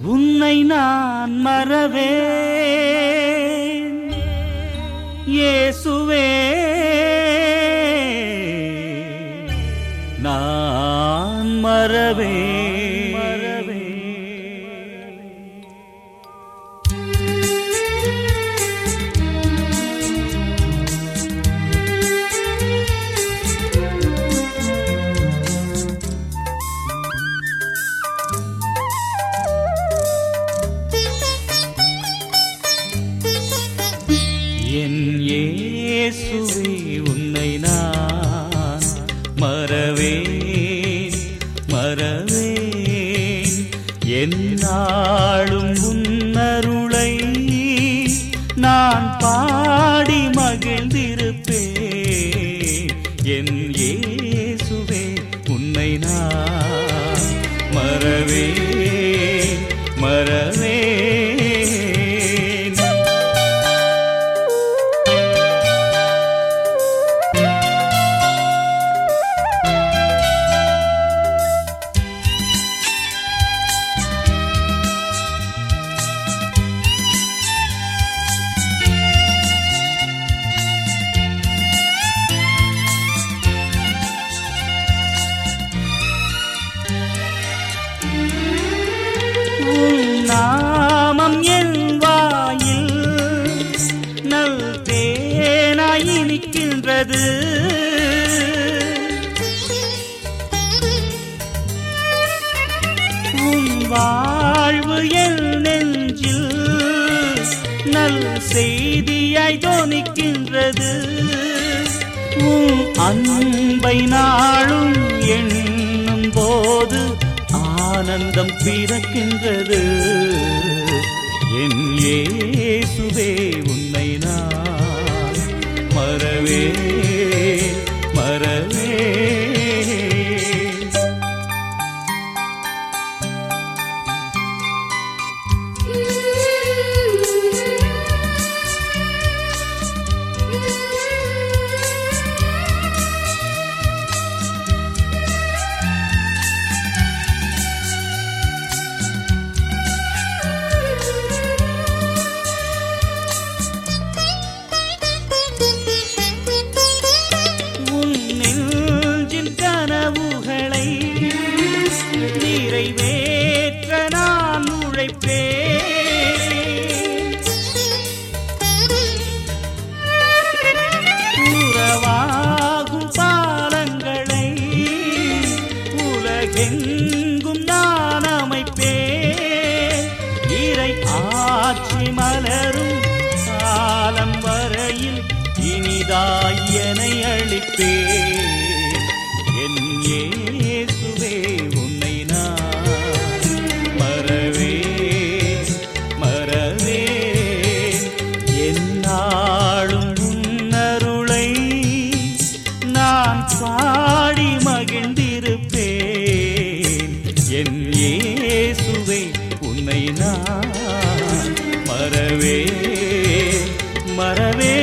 உன்னை நான் மறவேன் இயேசுவே நான் மறவேன் மறவேன் என் இயேசுவே உன்னை நான் மறவேன் மறவேன் என்னாலும் உன்னருளை நான் பாடி மகிழ்ந்திருப்பேன் என் இயேசுவே உன்னை நான் மறவேன் மறவேன் உன் நாமம் என் வாயில் நல் தேனாய் இனிக்கின்றது உன் வாழ்வு என் நெஞ்சில் நல் செய்தியாய் தோணிக்கின்றது உன் அன்பை நாளும் எண்ணும் போது ஆனந்தம் பிறக்கின்றது என் இயேசுவே உன்னை நான் மறவே மறவே உன் நெஞ்சின் கனவுகளை நிறைவேற்ற நான் உழைப்பேன் உறவாகும் பாலங்களை உலகெங்கும் நான் அமைப்பேன் இறை ஆட்சி மலரும் காலம் வரையில் இனிதாயனை அளிப்பேன் என் இயேசுவே உன்னை நான் மறவே மறவே என்னாலும் உன்னருளை நான் பாடி மகிழ்ந்திருப்பேன் என் இயேசுவே உன்னை நான் மறவே மறவே